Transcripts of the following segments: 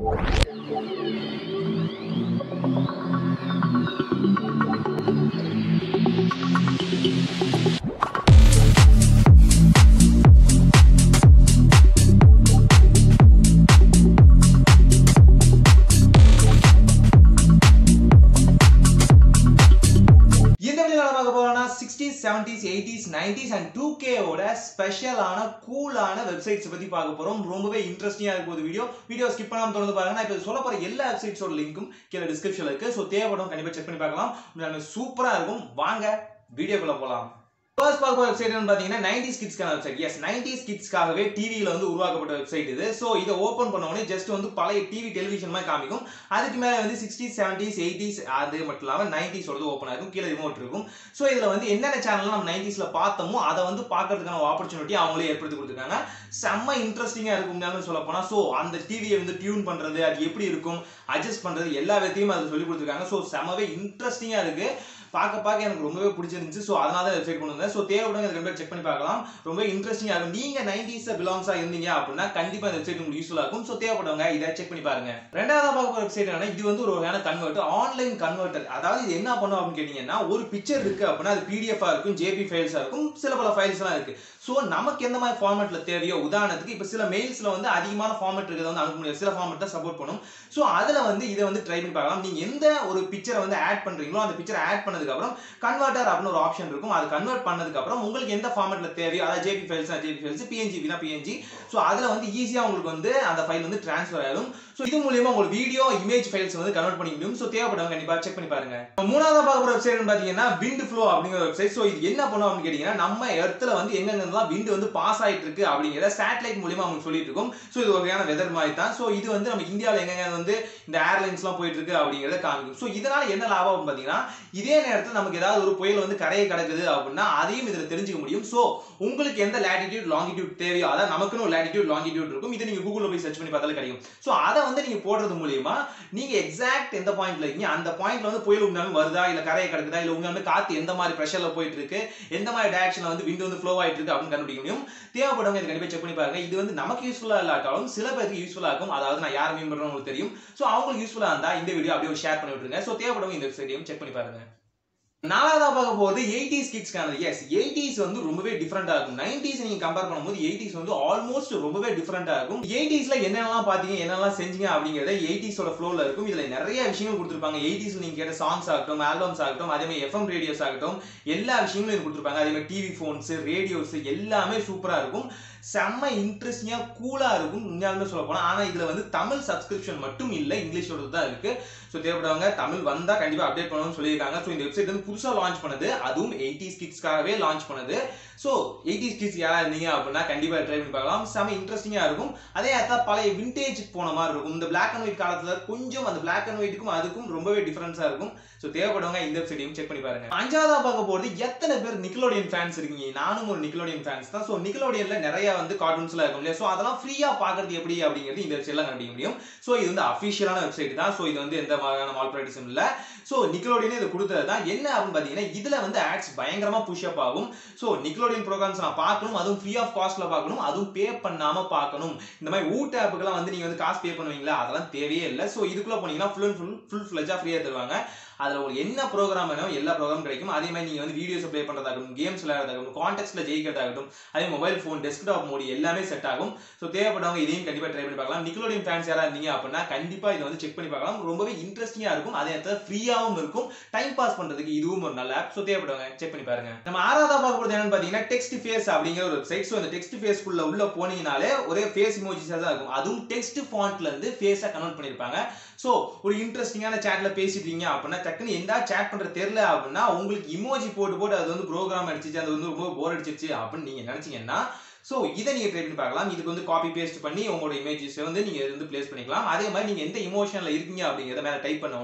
இந்த வீடியோ நம்ம பார்க்க போறோம்னா sixties seventies eighties nineties and two கேவோட ஸ்பெஷலான கூலான வெப்சைட்ஸ் பத்தி பார்க்க போறோம் ரொம்பவே இன்ட்ரெஸ்டிங்கா இருக்கும் போது வீடியோ வீடியோ ஸ்கிப் பண்ணாம தொடர்ந்து பாருங்க நான் இப்போ சொல்ல போற எல்லா வெப்சைட்ஸோட லிங்க்கும் கீழே டிஸ்கிரிப்ஷன்ல இருக்கு ஸோ தேவைப்படும் கண்டிப்பா செக் பண்ணி பார்க்கலாம் சூப்பரா இருக்கும் வாங்க வீடியோக்குள்ள போலாம் ஃபர்ஸ்ட் பார்க்க வெப்சைட் பார்த்தீங்கன்னா நைன்டிஸ் கிட்ஸ்க்கான வெப்சைட் எஸ் நைன்டிஸ் கிட்ஸ்க்காகவே டிவியில் வந்து உருவாக்கப்பட்ட வெப்சைட் இது ஸோ இதை ஓப்பன் பண்ண உடனே ஜஸ்ட் வந்து பழைய டிவி டெலிவிஷன் மாதிரி காமிக்கும் அதுக்கு மேலே வந்து சிக்ஸ்டீஸ் செவன்டிஸ் எயிட்டிஸ் அது மட்டும் இல்லாமல் நைன்டிஸோட ஓப்பன் ஆகும் கீழே ரிமோட் இருக்கும் ஸோ இதில் வந்து என்னென்ன சேனல் நம்ம நைன்டிஸில் பார்த்தோமோ அதை வந்து பார்க்கறதுக்கான ஆப்பர்ச்சுனிட்டி அவங்களே ஏற்படுத்தி கொடுத்துருக்காங்க செம்ம இன்ட்ரெஸ்டிங்காக இருக்கும் சொல்ல போனால் ஸோ அந்த டிவியை வந்து டியூன் பண்ணுறது அது எப்படி இருக்கும் அட்ஜஸ்ட் பண்ணுறது எல்லா விதத்தையும் அது சொல்லி கொடுத்துருக்காங்க ஸோ செம்மவே இன்ட்ரெஸ்டிங்காக இருக்குது பார்க்க பார்க்க எனக்கு ரொம்பவே பிடிச்சிருந்துச்சு ஸோ அதனால தான் வெப்சைட் கொண்டு வந்தேன் ஸோ தேவைப்படுங்க ரெண்டு பேர் செக் பண்ணி பார்க்கலாம் ரொம்ப இன்ட்ரெஸ்டிங்காக இருக்கும் நீங்கள் நைன்டிஸில் பிலாங்ஸாக இருந்தீங்க அப்படின்னா கண்டிப்பாக இந்த வெப்சைட் உங்களுக்கு யூஸ்ஃபுல்லாக இருக்கும் ஸோ தேவைப்படுவாங்க இதை செக் பண்ணி பாருங்க ரெண்டாவது பார்க்க போகிற வெப்சைட் என்ன இது வந்து ஒரு வகையான கன்வெர்ட்டர் ஆன்லைன் கன்வெர்ட்டர் அதாவது இது என்ன பண்ணும் அப்படின்னு கேட்டிங்கன்னா ஒரு பிக்சர் இருக்கு அப்படின்னா அது பிடிஎஃபாக இருக்கும் ஜேபி ஃபைல்ஸாக இருக்கும் சில பல ஃபைல்ஸ்லாம் இருக்கு ஸோ நமக்கு எந்த மாதிரி ஃபார்மேட்ல தேவையோ உதாரணத்துக்கு இப்போ சில மெயில்ஸ்ல வந்து அதிகமான ஃபார்மேட் இருக்கிறத வந்து அனுப்ப முடியாது சில ஃபார்மேட் தான் சப்போர்ட் பண்ணும் ஸோ அதில் வந்து இதை வந்து ட்ரை பண்ணி பார்க்கலாம் நீங்கள் எந்த ஒரு பிக்சரை வந்து ஆட் பண்ணுறீங்களோ அந்த பிக்சரை ஆட் பண்ணதுக்கப்புறம் கன்வெர்ட்டர் அப்படின்னு ஒரு ஆப்ஷன் இருக்கும் அது கன்வெர்ட் பண்ணதுக்கப்புறம் உங்களுக்கு எந்த ஃபார்மேட்ல தேவையோ அதாவது JP files JP files PNG வினா பிஎன்ஜி ஸோ அதில் வந்து ஈஸியாக உங்களுக்கு வந்து அந்த ஃபைல் வந்து ட்ரான்ஸ்ஃபர் ஆகும் ஸோ இது மூலியமா உங்களுக்கு வீடியோ இமேஜ் ஃபைல்ஸ் வந்து கன்வெர்ட் பண்ணிக்க முடியும் ஸோ தேவைப்படுறவங்க கண்டிப்பாக செக் பண்ணி பாருங்க மூணாவது பார்க்க போகிற வெப்சைட் பார்த்தீங்கன்னா விண்ட் ஃப்ளோ அப்படிங்கிற வெப்சைட் ஸோ இது என்ன பண்ணும் அப்படின்னு கேட்டீங்கன்னா நம்ம இடத்துல வந்து எங்கெங்கெல்லாம் விண்ட் வந்து பாஸ் ஆயிட்டு இருக்கு அப்படிங்கிற சேட்டலைட் மூலியமா உங்களுக்கு சொல்லிட்டு இருக்கும் ஸோ இது ஒரு வகையான வெதர் மாதிரி தான் ஸோ இது வந்து நம்ம இந்தியாவில் எங்கெங்க வந்து இந்த ஏர்லைன்ஸ்லாம் போயிட்டு இருக்கு அப்படிங்கிறத காமிக்கும் ஸோ இதனால என்ன லாபம் பார்த்தீங்கன்னா இதே நேரத்தில் நமக்கு ஏதாவது ஒரு புயல் வந்து கரையை கிடக்குது அப்படின்னா அதையும் இதில் தெரிஞ்சுக்க முடியும் ஸோ உங்களுக்கு எந்த லேட்டிடியூட் லாங்கிடியூட் தேவையோ அதாவது நமக்குன்னு ஒரு லேட்டிடியூட் லாங்கிடியூட் இருக்கும் இதை நீங்க கூகுளில் போய் சர்ச் பண்ணி பார்த்தாலே கிடைக்கும் ஸோ அதை வந்து நீங்க போடுறது மூலியமா நீங்க எக்ஸாக்ட் எந்த பாயிண்ட்ல இருக்கீங்க அந்த பாயிண்ட்ல வந்து புயல் உண்மையாலுமே வருதா இல்ல கரையை கிடக்குதா இல்ல உண்மையாலுமே காத்து எந்த மாதிரி ப்ரெஷர்ல போயிட்டு இருக்கு எந்த மாதிரி டைரக்ஷன்ல வந்து விண்ட் வந்து ஃப்ளோ ஆயிட்டு இருக்கு அப்படின்னு கண்டுபிடிக்க முடியும் தேவைப்படுறவங்க இதை கண்டிப்பா செக் பண்ணி பாருங்க இது வந்து நமக்கு யூஸ்ஃபுல்லா இல்லாட்டாலும் சில பேருக்கு யூஸ்ஃபுல்லா இருக்கும் அதாவது நான் யார் மீன் பண்றேன் உங்களுக்கு தெரியும் ஸோ அவங்களுக்கு யூஸ்ஃபுல்லா இருந்தா இந்த வீடியோ அப்படியே ஷேர் பண்ணி விட்டுருங்க ஸோ தேவைப்படுறவங்க இந்த வெப்சைட்டையும் செக் பண்ணி பாருங்க நாலாவதா பார்க்க போகுது எயிட்டிஸ் கிட்ஸ்க்கானது எஸ் எயிட்டிஸ் வந்து ரொம்பவே டிஃப்ரெண்டா இருக்கும் நைன்டிஸ் நீங்க கம்பேர் பண்ணும்போது எயிட்டிஸ் வந்து ஆல்மோஸ்ட் ரொம்பவே டிஃப்ரெண்டா இருக்கும் எயிட்டிஸ்ல என்னென்னலாம் பாத்தீங்க என்னெல்லாம் செஞ்சீங்க அப்படிங்கறத எயிட்டிஸோட ஃப்ளோல இருக்கும் இதுல நிறைய விஷயங்கள் கொடுத்துருப்பாங்க எயிட்டிஸ்ல நீங்க கேட்ட சாங்ஸ் ஆகட்டும் ஆல்பம்ஸ் ஆகட்டும் அதே மாதிரி எஃப்எம் ரேடியோஸ் ஆகட்டும் எல்லா விஷயங்களும் இது கொடுத்துருப்பாங்க அதே மாதிரி டிவி ஃபோன்ஸ் ரேடியோஸ் எல்லாமே சூப்பரா இருக்கும் செம்ம இன்ட்ரெஸ்டிங்கா கூலா இருக்கும் உண்மையாலுமே சொல்ல போனா ஆனா இதுல வந்து தமிழ் சப்ஸ்கிரிப்ஷன் மட்டும் இல்ல இங்கிலீஷோட தான் இருக்கு ஸோ தேவைப்படுறவங்க தமிழ் வந்தா கண்டிப்பா அப்டேட் பண்ணணும்னு சொல்லியிருக்காங்க ஸோ இந்த வெப்சைட் வந்து புதுசா லான்ச் பண்ணது அதுவும் எயிட்டிஸ் கிட்ஸ்க்காகவே லான்ச் பண்ணது ஸோ எயிட்டிஸ் கிட்ஸ் யாரா இருந்தீங்க அப்படின்னா கண்டிப்பா ட்ரை பண்ணி பார்க்கலாம் செம்ம இன்ட்ரெஸ்டிங்கா இருக்கும் அதே நேரத்தில் பழைய விண்டேஜ் போன மாதிரி இருக்கும் இந்த பிளாக் அண்ட் ஒயிட் காலத்துல கொஞ்சம் அந்த பிளாக் அண்ட் ஒயிட்டுக்கும் அதுக்கும் ரொம்பவே டிஃபரன்ஸா இருக்கும் ஸோ தேவைப்படுறவங்க இந்த வெப்சைட்டையும் செக் பண்ணி பாருங்க அஞ்சாவதா பார்க்க போறது எத்தனை பேர் நிக்கலோடியன் ஃபேன்ஸ் இருக்கீங்க நானும் ஒரு நிக்கலோடியன் ஃபேன்ஸ் தான் ஸோ நிக்கலோடியன்ல நிறைய வந்து கார்ட்டூன்ஸ்லாம் இருக்கும் இல்லையா ஸோ அதெல்லாம் ஃப்ரீயா பார்க்கறது எப்படி அப்படிங்கிறது இந்த வெப்சைட்லாம் கண்டுபிடிக்க முடியும் ஸோ இது வந்து அஃபிஷியலான வெப்சைட் தான் ஸோ இது வந்து எந்த மாதிரியான மால் ப்ராக்டிஸும் இல்லை ஸோ நிக்கலோடியனே இது கொடுத்தது தான் என்ன அப்படின்னு பார்த்தீங்கன்னா இதுல வந்து ஆட்ஸ் பயங்கரமா புஷ் அப் ஆகும் ஸோ நிக்கலோடியன் ப்ரோக்ராம்ஸ் நான் பார்க்கணும் அதுவும் ஃப்ரீ ஆஃப் காஸ்ட்ல பார்க்கணும் அதுவும் பே பண்ணாம பார்க்கணும் இந்த மாதிரி ஊட்ட ஆப்புக்கெல்லாம் வந்து நீங்க வந்து காசு பே பண்ணுவீங்களா அதெல்லாம் தேவையே இல்லை ஸோ இதுக்குள்ள போனீங்கன்னா ஃபுல் அண்ட் ஃபுல் ஃபுல் ஃபிளஜா ஃப்ரீயா தருவாங்க அதில் உங்களுக்கு என்ன ப்ரோக்ராம் வேணும் எல்லா ப்ரோக்ராம் கிடைக்கும் அதே மாதிரி நீங்கள் வந்து வீடியோஸ் ப்ளே பண்ணுறதாகட்டும் கேம்ஸ் விளையாடுறதாகட்டும் கான்டெக்ட்ல ஜெயிக்கிறதாகட்டும் அதே மொபைல் ஃபோன் டெஸ்க்டாப் மோடி எல்லாமே செட் ஆகும் ஸோ தேவைப்பட்டவங்க இதையும் கண்டிப்பாக ட்ரை பண்ணி பார்க்கலாம் நிக்கலோடியன் ஃபேன்ஸ் யாராக இருந்தீங்க அப்படின்னா கண்டிப்பாக இதை வந்து செக் பண்ணி பார்க்கலாம் ரொம்பவே இன்ட்ரெஸ்டிங்காக இருக்கும் அதே நேரத்தில் ஃப்ரீயாகவும் இருக்கும் டைம் பாஸ் பண்ணுறதுக்கு இதுவும் ஒரு நல்ல ஆப் ஸோ தேவைப்படுவாங்க செக் பண்ணி பாருங்க நம்ம ஆறாவதா பார்க்க போகிறது என்னன்னு பார்த்தீங்கன்னா டெக்ஸ்ட் ஃபேஸ் அப்படிங்கிற ஒரு வெப்சைட் ஸோ இந்த டெக்ஸ்ட் ஃபேஸ்க்குள்ள உள்ள போனீங்கனாலே ஒரே ஃபேஸ் இமோஜிஸாக தான் இருக்கும் அதுவும் டெக்ஸ்ட் ஃபாண்ட்ல இருந்து ஃபேஸாக கன்வெர்ட் பண்ணியிருப்பாங்க ஸோ ஒரு இன்ட்ரெஸ்டிங்கான சேட்ல பேசிட்டீங்க அப்படின்னா டக்குன்னு எந்த சேட் பண்ற தெரியல அப்படின்னா உங்களுக்கு இமோஜி போட்டு போட்டு அது வந்து ப்ரோக்ராம் அடிச்சிச்சு அது வந்து ரொம்ப போர் அடிச்சிச்சு அப்படின்னு நீங்க நினைச்சீங்கன்னா ஸோ இதை நீங்கள் ட்ரை பண்ணி பார்க்கலாம் இதுக்கு வந்து காப்பி பேஸ்ட் பண்ணி உங்களோட இமேஜஸ் வந்து நீங்கள் வந்து பிளேஸ் பண்ணிக்கலாம் அதே மாதிரி நீங்கள் எந்த இமோஷனில் இருக்கீங்க அப்படிங்கிறத மேலே டைப் பண்ண உடனே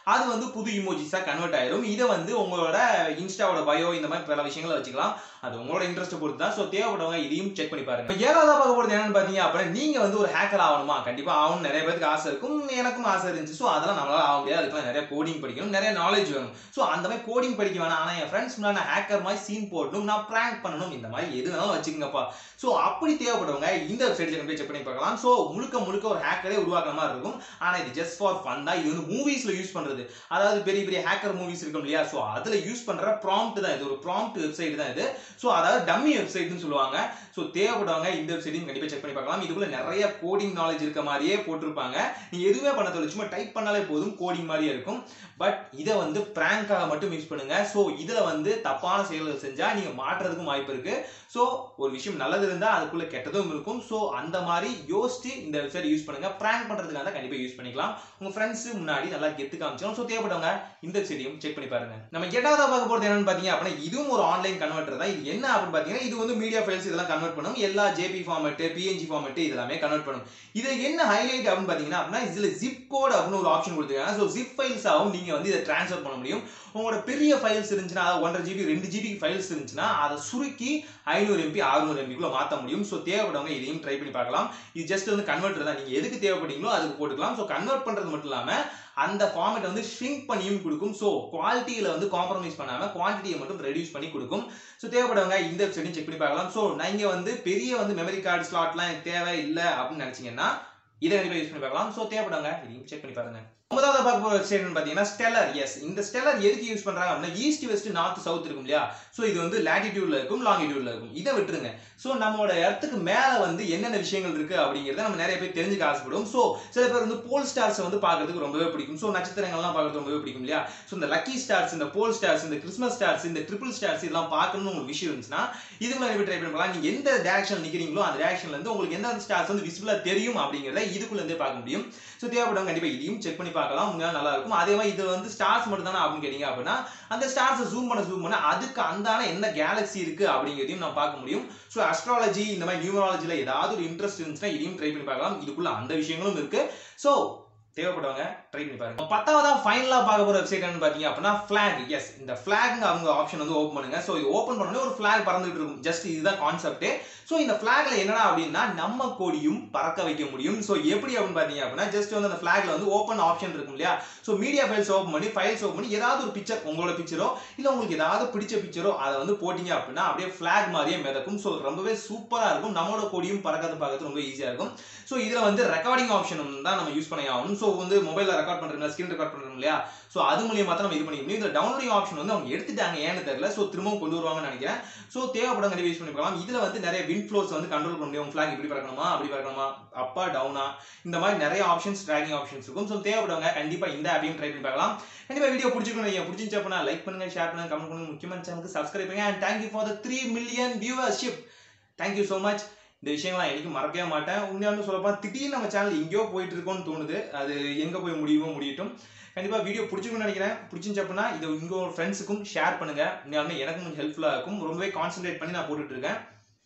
அது வந்து புது இமோஜிஸா கன்வெர்ட் ஆயிரும் இதை வந்து உங்களோட இன்ஸ்டாவோட பயோ இந்த மாதிரி பல விஷயங்களை வச்சுக்கலாம் அது உங்களோட இன்ட்ரெஸ்ட் பொறுத்து தான் ஸோ தேவைப்படுறவங்க இதையும் செக் பண்ணி பாருங்க இப்போ ஏழாவதா பார்க்க போறது என்னன்னு பாத்தீங்க அப்படின்னா நீங்க வந்து ஒரு ஹேக்கர் ஆகணுமா கண்டிப்பா ஆகணும் நிறைய பேருக்கு ஆசை இருக்கும் எனக்கும் ஆசை இருந்துச்சு ஸோ அதெல்லாம் நம்மளால ஆக முடியாது அதுக்கெல்லாம் நிறைய கோடிங் படிக்கணும் நிறைய நாலேஜ் வேணும் ஸோ அந்த மாதிரி கோடிங் படிக்க வேணாம் ஆனால் என் ஃப்ரெண்ட்ஸ் முன்னாடி நான் ஹேக்கர் மாதிரி சீன் போடணும் நான் ப்ராங்க் பண்ணணும் இந்த மாதிரி எது வேணாலும் வச்சுக்கோங்கப்பா ஸோ அப்படி தேவைப்படுறவங்க இந்த வெப்சைட்ல போய் செக் பண்ணி பார்க்கலாம் ஸோ முழுக்க முழுக்க ஒரு ஹேக்கரே உருவாக்குற மாதிரி இருக்கும் ஆனால் இது ஜஸ்ட் ஃபார் ஃபன் தான் இது வந்து மூவிஸ்ல யூஸ் பண்றது அதாவது பெரிய பெரிய ஹேக்கர் மூவிஸ் இருக்கும் இல்லையா ஸோ அதுல யூஸ் பண்ற ப்ராம்ப்ட் தான் இது ஒரு ப்ராம்ப்ட் வெப்சைட் தான் இது ஸோ அதாவது டம்மி வெப்சைட்னு சொல்லுவாங்க ஸோ தேவைப்படுறவங்க இந்த வெப்சைட்டையும் கண்டிப்பாக செக் பண்ணி பார்க்கலாம் இதுக்குள்ள நிறைய கோடிங் நாலேஜ் இருக்க மாதிரியே போட்டிருப்பாங்க நீங்க எதுவுமே பண்ண தேவையில்ல சும்மா டைப் பண்ணாலே போதும் கோடிங் மாதிரியே இருக்கும் பட் இதை வந்து பிராங்காக மட்டும் யூஸ் பண்ணுங்க ஸோ இதுல வந்து தப்பான செயல்கள் செஞ்சா நீங்க மாற்றுறதுக்கும் வாய்ப்பு இருக்கு ஸோ ஒரு விஷயம் நல்லது இருந்தா அதுக்குள்ள கெட்டதும் இருக்கும் ஸோ அந்த மாதிரி யோசிச்சு இந்த வெப்சைட் யூஸ் பண்ணுங்க பிராங்க் பண்றதுக்காக தான் கண்டிப்பா யூஸ் பண்ணிக்கலாம் உங்க ஃப்ரெண்ட்ஸ் முன்னாடி நல்லா கெத்து காமிச்சிடும் ஸோ தேவைப்படுறவங்க இந்த வெப்சைட்டையும் செக் பண்ணி பாருங்க நம்ம எட்டாவதா பார்க்க போறது என்னன்னு பாத்தீங்க அப்படின்னா இதுவும் ஒரு ஆன்லைன் கன்வெர்ட்டர் தான் இது என்ன அப்படின்னு பாத்தீங்கன்னா இது வந்து மீடியா ஃபைல்ஸ் இதெல்லாம் கன்வெர்ட் பண்ணும் எல்லா ஜேபி ஃபார்மேட் பிஎன்ஜி ஃபார்மேட் இதெல்லாமே கன்வெர்ட் பண்ணும் இது என்ன ஹைலைட் அப்படின்னு பாத்தீங்கன்னா அப்படின்னா இதுல ஜிப் கோட் அப்படின்னு ஒரு ஆப்ஷன் கொடுத்துருக்காங்க ஸோ ஜிப் ஃபைல்ஸ் ஆகும் நீங்க வந்து இதை ட்ரான்ஸ்ஃபர் பண்ண முடியும் உங்களோட பெரிய ஃபைல்ஸ் இருந்துச்சுன்னா அதாவது ஒன்றரை ஜிபி ரெண்டு ஜிபி ஃபைல்ஸ் இருந்துச்சுன்னா அதை சுருக்கி ஐநூறு எம்பி அறுநூறு எம்பிக்குள்ள மாற்ற முடியும் ஸோ தேவைப்படுறவங்க இதையும் ட்ரை பண்ணி பார்க்கலாம் இது ஜஸ்ட் வந்து கன்வெர்ட்டர் தான் நீங்க எதுக்கு தேவைப்படுறீங்களோ அதுக்கு போட்டுக்கலாம் ஸோ கன்வெர்ட் பண்றது மட்டும் இல்லாம அந்த ஃபார்மேட் வந்து ஷ்ரிங்க் பண்ணியும் கொடுக்கும் ஸோ குவாலிட்டியில வந்து காம்ப்ரமைஸ் பண்ணாம குவான்டிட்டியை மட்டும் ரெடியூஸ் பண்ணி கொடுக்கும் ஸோ தேவைப்படுறவங்க இந்த வெப்சைட்டையும் செக் பண்ணி பார்க்கலாம் ஸோ நீங்க வந்து பெரிய வந்து மெமரி கார்டு ஸ்லாட்லாம் எனக்கு தேவை இல்லை அப்படின்னு நினைச்சீங்கன்னா இதை கண்டிப்பாக யூஸ் பண்ணி பார்க்கலாம் ஸோ தேவைப்படுங்க இதையும் செக் பண்ணி பாருங்க ஒன்பதாவது பார்க்க போகிற வெப்சைட் பார்த்தீங்கன்னா ஸ்டெல்லர் எஸ் இந்த ஸ்டெல்லர் எதுக்கு யூஸ் பண்றாங்க அப்படின்னா ஈஸ்ட் வெஸ்ட் நார்த் சவுத் இருக்கும் இல்லையா ஸோ இது வந்து லாட்டிடியூட்ல இருக்கும் லாங்கிடியூட்ல இருக்கும் இதை விட்டுருங்க ஸோ நம்மளோட இடத்துக்கு மேலே வந்து என்னென்ன விஷயங்கள் இருக்கு அப்படிங்கிறத நம்ம நிறைய பேர் தெரிஞ்சுக்க ஆசைப்படுவோம் ஸோ சில பேர் வந்து போல் ஸ்டார்ஸை வந்து பார்க்கறதுக்கு ரொம்பவே பிடிக்கும் ஸோ நட்சத்திரங்கள்லாம் பார்க்கறது ரொம்பவே பிடிக்கும் இல்லையா ஸோ இந்த லக்கி ஸ்டார்ஸ் இந்த போல் ஸ்டார்ஸ் இந்த கிறிஸ்மஸ் ஸ்டார்ஸ் இந்த ட்ரிபிள் ஸ்டார்ஸ் இதெல்லாம் பார்க்கணும்னு உங்களுக்கு விஷயம் இருந்துச்சுன்னா இதுக்குள்ள நிறைய ட்ரை பண்ணலாம் நீங்க எந்த டேரக்ஷன் நிற்கிறீங்களோ அந்த டேரக்ஷன்ல இருந்து உங்களுக்கு எந்த ஸ்டார்ஸ் வந்து விசிபிளா தெரியும் அப்படிங்கிறத இதுக்குள்ள இருந்தே பார்க்க முடியும் ஸோ தேவைப்படும் கண்டிப்பா இதையும் செக் பண்ணி பார்க்கலாம் உண்மையாக நல்லா இருக்கும் அதே மாதிரி இது வந்து ஸ்டார்ஸ் மட்டும் தானே அப்படின்னு கேட்டீங்க அப்படின்னா அந்த ஸ்டார்ஸை ஜூம் பண்ண ஜூம் பண்ண அதுக்கு அந்தான என்ன கேலக்ஸி இருக்கு அப்படிங்கிறதையும் நான் பார்க்க முடியும் ஸோ அஸ்ட்ராலஜி இந்த மாதிரி நியூமராலஜில ஏதாவது ஒரு இன்ட்ரெஸ்ட் இருந்துச்சுன்னா இதையும் ட்ரை பண்ணி பார்க்கலாம் இதுக்குள்ள அந்த விஷயங்களும் இருக்கு ஸோ தேவைப்படுவாங்க ட்ரை பண்ணி பாருங்க பத்தாவதா ஃபைனலா பார்க்க போற வெப்சைட் என்னன்னு பாத்தீங்க அப்படின்னா ஃபிளாக் எஸ் இந்த ஃபிளாக் அவங்க ஆப்ஷன் வந்து ஓப்பன் பண்ணுங்க ஸோ இது ஓப்பன் பண்ணோடனே ஒரு ஃபிளாக் பறந்துட்டு இருக்கும் ஜஸ்ட் இதுதான் கான்செப்ட் ஸோ இந்த ஃபிளாக்ல என்னடா அப்படின்னா நம்ம கொடியும் பறக்க வைக்க முடியும் ஸோ எப்படி அப்படின்னு பாத்தீங்க அப்படின்னா ஜஸ்ட் வந்து அந்த ஃபிளாக்ல வந்து ஓப்பன் ஆப்ஷன் இருக்கும் இல்லையா ஸோ மீடியா ஃபைல்ஸ் ஓப்பன் பண்ணி ஃபைல்ஸ் ஓப்பன் பண்ணி ஏதாவது ஒரு பிக்சர் உங்களோட பிக்சரோ இல்ல உங்களுக்கு ஏதாவது பிடிச்ச பிக்சரோ அதை வந்து போட்டீங்க அப்படின்னா அப்படியே ஃபிளாக் மாதிரியே மிதக்கும் ஸோ ரொம்பவே சூப்பரா இருக்கும் நம்மளோட கொடியும் பறக்கிறது பார்க்கறது ரொம்ப ஈஸியா இருக்கும் ஸோ இதுல வந்து ரெக்கார்டிங் ஆப்ஷன் தான் நம்ம யூஸ் பண்ணி ஆகணும் ஸோ வந்து மொபைல்ல ரெக்கார்ட் பண்றோம் ஸ்கிரீன் ரெக்கார்ட் பண்றோம் இல்லையா ஸோ அது மூலியமா தான் நம்ம இது பண்ணிக்க முடியும் இதுல டவுன்லோடிங் ஆப்ஷன் வந்து அவங்க எடுத்துட்டாங்க ஏன்னு தெரியல ஸோ திரும்பவும் கொண்டு வருவாங்கன்னு நினைக்கிறேன் ஸோ தேவைப்படும் கண்டிப்பாக யூஸ் பண்ணி பார்க்கலாம் இதுல வந்து நிறைய வின் ஃப்ளோஸ் வந்து கண்ட்ரோல் பண்ண முடியும் ஃபிளாக் இப்படி பறக்கணுமா அப்படி பறக்கணுமா அப்பா டவுனா இந்த மாதிரி நிறைய ஆப்ஷன்ஸ் ட்ராக்கிங் ஆப்ஷன்ஸ் இருக்கும் ஸோ தேவைப்படுவாங்க கண்டிப்பா இந்த ஆப்பையும் ட்ரை பண்ணி பார்க்கலாம் கண்டிப்பா வீடியோ பிடிச்சிருக்கணும் நீங்க பிடிச்சிருச்சு அப்படின்னா லைக் பண்ணுங்க ஷேர் பண்ணுங்க கமெண்ட் பண்ணுங்க முக்கியமான சேனலுக்கு சப்ஸ்கிரைப் பண்ணுங்க and thank you for the three million viewership thank you so much இந்த விஷயங்கள்லாம் எனக்கு மறக்கவே மாட்டேன் உண்மையாலுமே சொல்லப்போனால் திடீர்னு நம்ம சேனல் எங்கேயோ போயிட்டு இருக்கோம்னு தோணுது அது எங்கே போய் முடியுமோ முடியட்டும் கண்டிப்பாக வீடியோ பிடிச்சிருக்கும்னு நினைக்கிறேன் பிடிச்சிருந்துச்சு அப்படின்னா இதை இங்கே ஒரு ஃப்ரெண்ட்ஸுக்கும் ஷேர் பண்ணுங்க உண்மையாலுமே எனக்கும் கொஞ்சம் ஹெல்ப்ஃபுல்லாக இருக்கும் ரொம்பவே கான்சென்ட்ரேட் பண்ணி நான் போட்டுட்டு இருக்கேன்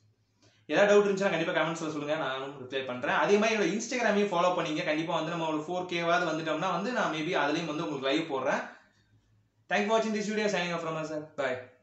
ஏதாவது டவுட் இருந்துச்சுன்னா கண்டிப்பாக கமெண்ட்ஸில் சொல்லுங்க நானும் ரிப்ளை பண்ணுறேன் அதே மாதிரி என்னோட இன்ஸ்டாகிராமையும் ஃபாலோ பண்ணிங்க கண்டிப்பாக வந்து நம்ம ஒரு ஃபோர் கேவாவது வந்துட்டோம்னா வந்து நான் மேபி அதுலேயும் வந்து உங்களுக்கு லைவ் போடுறேன் தேங்க்யூ வாட்சிங் this video signing off from sir bye